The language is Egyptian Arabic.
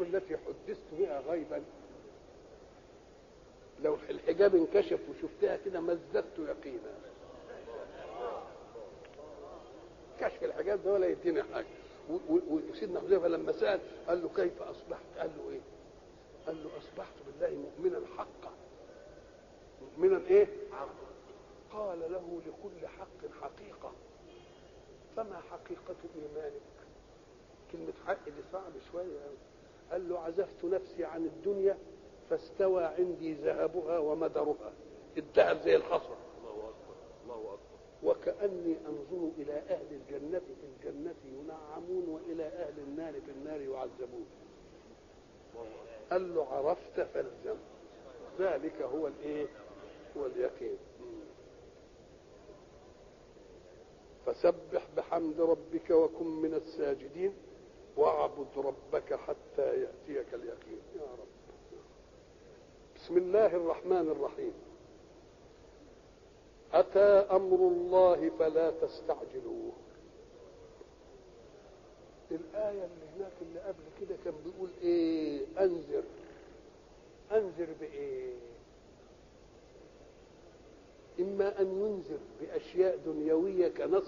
التي حدثت بها غيبا لو الحجاب انكشف وشفتها كده ما ازددت يقينا كشف الحجاب ده ولا يدينا حاجه وسيدنا حذيفه لما سال قال له كيف اصبحت؟ قال له ايه؟ قال له اصبحت بالله مؤمنا حقا مؤمنا ايه؟ قال له لكل حق حقيقه فما حقيقه ايمانك؟ كلمه حق دي صعب شويه قال له عزفت نفسي عن الدنيا فاستوى عندي ذهبها ومدرها الذهب زي الحصى الله اكبر الله اكبر وكأني أنظر إلى أهل الجنة في الجنة ينعمون وإلى أهل النار في النار يعذبون قال له عرفت فالزم ذلك هو الايه هو اليقين فسبح بحمد ربك وكن من الساجدين واعبد ربك حتى يأتيك اليقين يا رب بسم الله الرحمن الرحيم أتى أمر الله فلا تستعجلوه الآية اللي هناك اللي قبل كده كان بيقول إيه أنذر أنذر بإيه إما أن ينذر بأشياء دنيوية كنصر